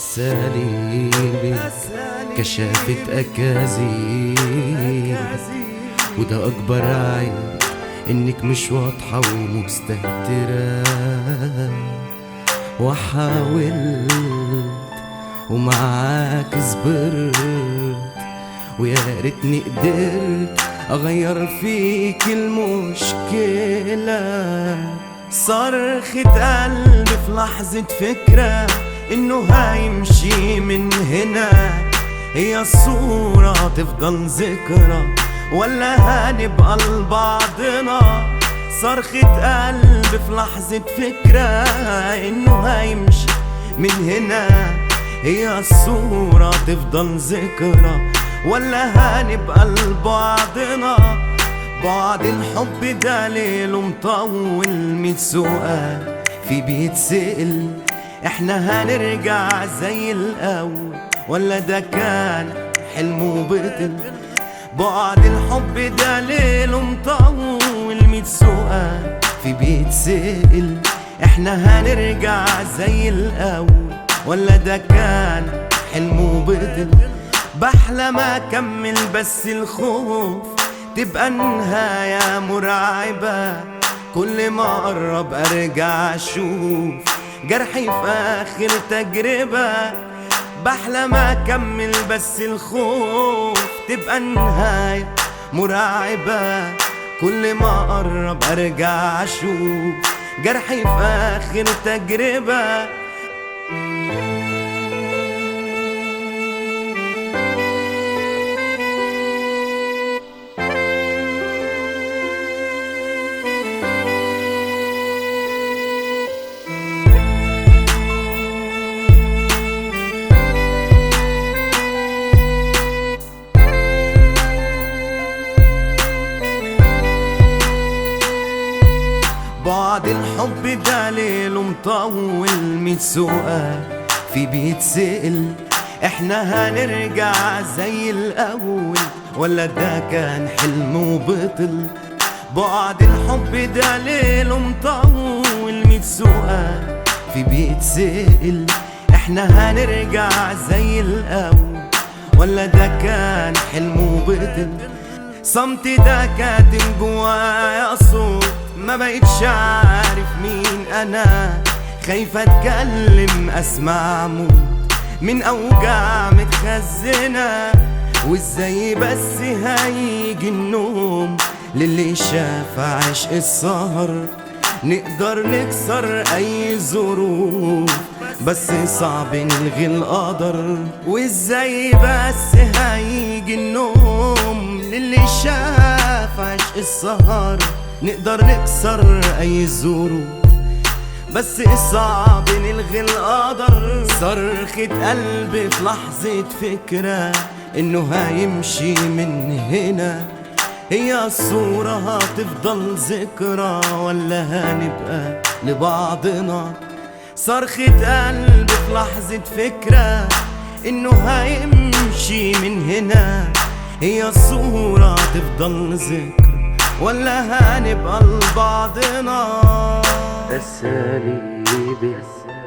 أساليبي كشافت أكاذيب وده أكبر عيب إنك مش واضحة ومستهترة وحاولت ومعاك صبرت ويا ريتني قدرت أغير فيك المشكلة صرخة قلبي في لحظة فكرة إنه هيمشي من هنا هي الصورة تفضل ذكرى ولا هنبقى لبعضنا صرخة قلبي في لحظة فكرة إنه هيمشي من هنا هي الصورة تفضل ذكرى ولا هنبقى لبعضنا بعد الحب ده ليله مطول ميت سؤال في بيتسأل احنا هنرجع زي الأول ولا ده كان حلم وبطل بعد الحب ده ليله مطول ميت سؤال في بيتسأل احنا هنرجع زي الأول ولا ده كان حلم وبطل بحلم اكمل بس الخوف تبقى النهاية مرعبة كل ما اقرب ارجع اشوف جرحي في اخر تجربة بحلم اكمل بس الخوف تبقى النهاية مرعبة كل ما اقرب ارجع اشوف جرحي في اخر تجربة بعد الحب ده ليله مطول ميت سؤال في بيتسأل احنا هنرجع زي الاول ولا ده كان حلم وبطل بعد الحب ده ليله مطول ميت سؤال في بيتسأل احنا هنرجع زي الاول ولا ده كان حلم وبطل صمت ده كاتم جوايا صوت ما بقتش عارف مين انا خايف اتكلم اسمع موت من اوجاع متخزنه وازاي بس هيجي النوم للي شاف عشق السهر نقدر نكسر اي ظروف بس صعب نلغي القدر وازاي بس هيجي النوم للي شاف عشق السهر نقدر نكسر اي ظروف بس صعب نلغي القدر صرخة قلبي في لحظة فكرة انه هيمشي من هنا هي الصورة هتفضل ذكرى ولا هنبقى لبعضنا صرخة قلبي في لحظة فكرة انه هيمشي من هنا هي الصورة تفضل ذكرى ولا هنبقى لبعضنا أساليبي